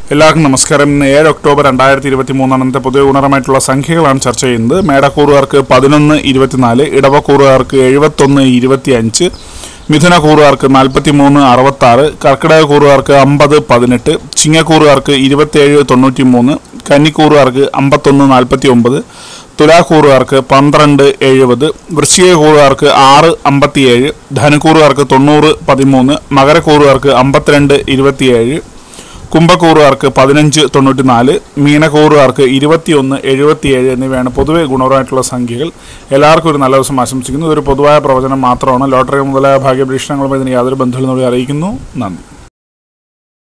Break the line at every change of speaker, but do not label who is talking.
എല്ലാവർക്കും നമസ്കാരം ഇന്ന് ഏഴ് ഒക്ടോബർ രണ്ടായിരത്തി ഇരുപത്തി മൂന്നാമത്തെ പൊതുവെ ഗുണപരമായിട്ടുള്ള സംഖ്യകളാണ് ചർച്ച ചെയ്യുന്നത് മേടക്കൂറുകാർക്ക് പതിനൊന്ന് ഇരുപത്തിനാല് ഇടവക്കൂറുകാർക്ക് എഴുപത്തൊന്ന് ഇരുപത്തി അഞ്ച് മിഥുനക്കൂറുകാർക്ക് നാൽപ്പത്തി മൂന്ന് അറുപത്താറ് കർക്കിടക കൂറുകാർക്ക് അമ്പത് പതിനെട്ട് ചിങ്ങക്കൂറുകാർക്ക് ഇരുപത്തേഴ് തൊണ്ണൂറ്റി മൂന്ന് കന്നിക്കൂറുകാർക്ക് അമ്പത്തൊന്ന് നാൽപ്പത്തി ഒമ്പത് തുലാക്കൂറുകാർക്ക് പന്ത്രണ്ട് എഴുപത് വൃശ്ചിക കൂറുകാർക്ക് ആറ് അമ്പത്തിയേഴ് ധനുക്കൂറുകാർക്ക് തൊണ്ണൂറ് പതിമൂന്ന് മകരക്കൂറുകാർക്ക് അമ്പത്തിരണ്ട് ഇരുപത്തിയേഴ് കുംഭക്കൂറുകാർക്ക് പതിനഞ്ച് തൊണ്ണൂറ്റിനാല് മീനക്കൂറുകാർക്ക് ഇരുപത്തിയൊന്ന് എഴുപത്തിയേഴ് എന്നിവയാണ് പൊതുവെ ഗുണപരമായിട്ടുള്ള സംഖ്യകൾ എല്ലാവർക്കും ഒരു നല്ല ദിവസം ആശംസിക്കുന്നു ഇതൊരു പൊതുവായ പ്രവചനം മാത്രമാണ് ലോട്ടറി മുതലായ ഭാഗ്യപരീക്ഷണങ്ങളുമായി ഇതിന് യാതൊരു ബന്ധങ്ങളും അറിയിക്കുന്നു നന്ദി